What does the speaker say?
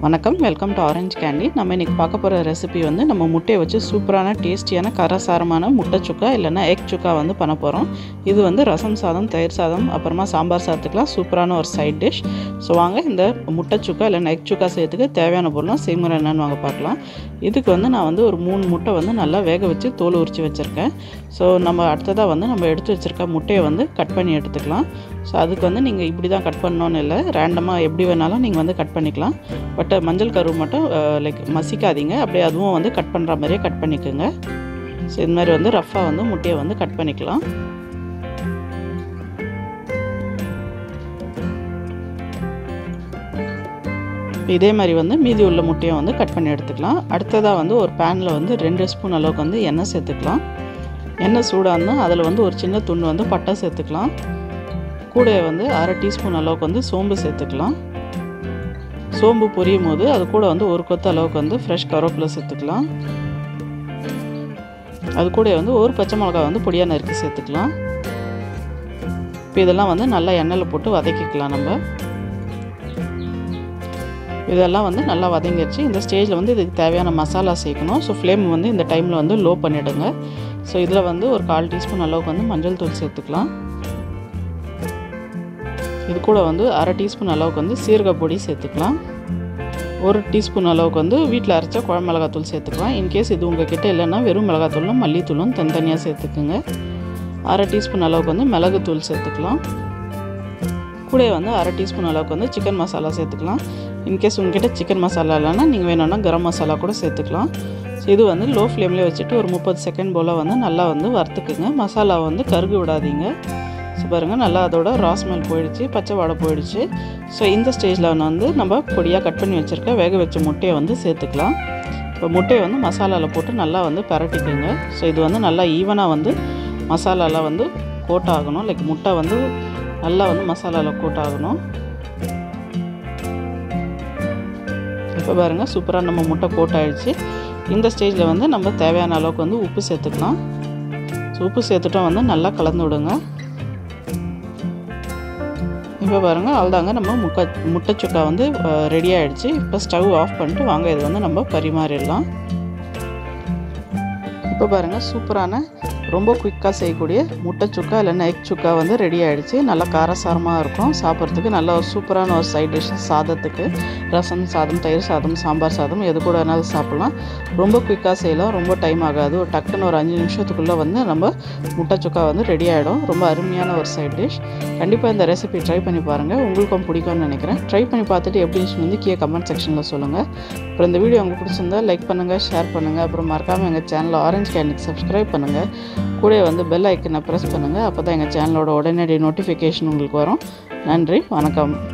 வணக்கம் welcome to orange candy நம்ம இன்றைக்கி பார்க்க போகிற ரெசிபி வந்து நம்ம முட்டையை வச்சு சூப்பரான டேஸ்டியான கரசாரமான முட்டை சுக்கா இல்லைன்னா எக் சுக்கா வந்து பண்ண போகிறோம் இது வந்து ரசம் சாதம் தயிர் சாதம் அப்புறமா சாம்பார் சாதத்துக்குலாம் சூப்பரான ஒரு சைட் டிஷ் ஸோ வாங்க இந்த முட்டை சுக்கா இல்லைன்னா எக் சுக்கா செய்யறதுக்கு தேவையான பொருளும் செய்முறை என்னன்னு வாங்க பார்க்கலாம் இதுக்கு வந்து நான் வந்து ஒரு மூணு முட்டை வந்து நல்லா வேக வச்சு தோல் உரித்து வச்சுருக்கேன் ஸோ நம்ம அடுத்ததாக வந்து நம்ம எடுத்து வச்சுருக்க முட்டையை வந்து கட் பண்ணி எடுத்துக்கலாம் ஸோ அதுக்கு வந்து நீங்கள் இப்படி தான் கட் பண்ணணும்னு இல்லை ரேண்டமாக எப்படி வேணாலும் நீங்கள் வந்து கட் பண்ணிக்கலாம் பட் மஞ்சள் கரு மட்டும் லைக் மசிக்காதீங்க அப்படியே அதுவும் வந்து கட் பண்ணுற மாதிரியே கட் பண்ணிக்கோங்க ஸோ இது மாதிரி வந்து ரஃப்பாக வந்து முட்டையை வந்து கட் பண்ணிக்கலாம் இதே மாதிரி வந்து மீதி உள்ள முட்டையை வந்து கட் பண்ணி எடுத்துக்கலாம் அடுத்ததாக வந்து ஒரு பேனில் வந்து ரெண்டு ஸ்பூன் அளவுக்கு வந்து எண்ணெய் சேர்த்துக்கலாம் எண்ணெய் சூடாக இருந்தால் அதில் வந்து ஒரு சின்ன துண்டு வந்து பட்டை சேர்த்துக்கலாம் கூட வந்து அரை டீஸ்பூன் அளவுக்கு வந்து சோம்பு சேர்த்துக்கலாம் சோம்பு பொரியும் போது அது கூட வந்து ஒரு கொத்து அளவுக்கு வந்து ஃப்ரெஷ் கருவேப்பிலை சேர்த்துக்கலாம் அது கூட வந்து ஒரு பச்சை மிளகாய் வந்து பொடியாக நறுக்கி சேர்த்துக்கலாம் இப்போ இதெல்லாம் வந்து நல்லா எண்ணெயில் போட்டு வதக்கிக்கலாம் நம்ம இதெல்லாம் வந்து நல்லா வதங்கிடுச்சு இந்த ஸ்டேஜில் வந்து இதுக்கு தேவையான மசாலா சேர்க்கணும் ஸோ ஃப்ளேம் வந்து இந்த டைமில் வந்து லோ பண்ணிவிடுங்க ஸோ இதில் வந்து ஒரு கால் டீஸ்பூன் அளவுக்கு வந்து மஞ்சள் தூள் சேர்த்துக்கலாம் இது கூட வந்து அரை டீஸ்பூன் அளவுக்கு வந்து சீரக பொடி சேர்த்துக்கலாம் ஒரு டீஸ்பூன் அளவுக்கு வந்து வீட்டில் அரைச்ச குழம்பு மிளகாத்தூள் சேர்த்துக்கலாம் இன்கேஸ் இது உங்கள் கிட்டே இல்லைன்னா வெறும் மிளகாத்தூளும் மல்லித்தூளும் தனித்தனியாக சேர்த்துக்குங்க அரை டீஸ்பூன் அளவுக்கு வந்து மிளகுத்தூள் சேர்த்துக்கலாம் கூட வந்து அரை டீஸ்பூன் அளவுக்கு வந்து சிக்கன் மசாலா சேர்த்துக்கலாம் இன்கேஸ் உங்ககிட்ட சிக்கன் மசாலா இல்லைன்னா நீங்கள் வேணும்னா கரம் மசாலா கூட சேர்த்துக்கலாம் ஸோ இது வந்து லோ ஃப்ளேம்லேயே வச்சுட்டு ஒரு முப்பது செகண்ட் போல் வந்து நல்லா வந்து வறுத்துக்குங்க மசாலா வந்து கருகு விடாதீங்க ஸோ பாருங்கள் நல்லா அதோட ராஸ்மெல் போயிடுச்சு பச்சை வாடை போயிடுச்சு ஸோ இந்த ஸ்டேஜில் வந்து நம்ம பொடியாக கட் பண்ணி வச்சுருக்க வேக வச்ச முட்டையை வந்து சேர்த்துக்கலாம் இப்போ முட்டையை வந்து மசாலாவில் போட்டு நல்லா வந்து பரட்டிக்குங்க ஸோ இது வந்து நல்லா ஈவனாக வந்து மசாலாவில் வந்து கோட் ஆகணும் லைக் முட்டை வந்து நல்லா வந்து மசாலாவில் கோட் ஆகணும் இப்போ பாருங்கள் சூப்பராக நம்ம முட்டை கோட் ஆகிடுச்சு இந்த ஸ்டேஜில் வந்து நம்ம தேவையான அளவுக்கு வந்து உப்பு சேர்த்துக்கலாம் ஸோ உப்பு சேர்த்துட்டோம் வந்து நல்லா கலந்து விடுங்க இப்போ பாருங்கள் அவ்வளோதாங்க நம்ம முட்டை முட்டை சுக்கா வந்து ரெடி ஆகிடுச்சு இப்போ ஸ்டவ் ஆஃப் பண்ணிட்டு வாங்க இது வந்து நம்ம பரிமாறிடலாம் இப்போ பாருங்கள் சூப்பரான ரொம்ப குயிக்காக செய்யக்கூடிய முட்டை சுக்கா இல்லைன்னா எக் சுக்கா வந்து ரெடி ஆகிடுச்சு நல்லா காரசாரமாக இருக்கும் சாப்பிட்றதுக்கு நல்ல ஒரு சூப்பரான ஒரு சைட் டிஷ் சாதத்துக்கு ரசம் சாதம் தயிர் சாதம் சாம்பார் சாதம் எது கூட வேணாலும் சாப்பிட்லாம் ரொம்ப குயிக்காக செய்யலாம் ரொம்ப டைம் ஆகாது ஒரு டக்குன்னு ஒரு அஞ்சு நிமிஷத்துக்குள்ளே வந்து நம்ம முட்டை சுக்கா வந்து ரெடி ஆகிடும் ரொம்ப அருமையான ஒரு சைட் டிஷ் கண்டிப்பாக இந்த ரெசிபி ட்ரை பண்ணி பாருங்கள் உங்களுக்கும் பிடிக்கும்னு நினைக்கிறேன் ட்ரை பண்ணி பார்த்துட்டு எப்படின்னு வந்து கீழே கமெண்ட் செக்ஷனில் சொல்லுங்கள் அப்புறம் இந்த வீடியோ உங்களுக்கு பிடிச்சிருந்தா லைக் பண்ணுங்கள் ஷேர் பண்ணுங்கள் அப்புறம் மறக்காமல் எங்கள் சேனல் ஆரஞ்ச் கேண்டிக்கு சப்ஸ்கிரைப் பண்ணுங்கள் கூட வந்து பெல் ஐக்கனை ப்ரெஸ் பண்ணுங்கள் அப்போ தான் எங்கள் சேனலோட உடனடி நோட்டிஃபிகேஷன் உங்களுக்கு வரும் நன்றி வணக்கம்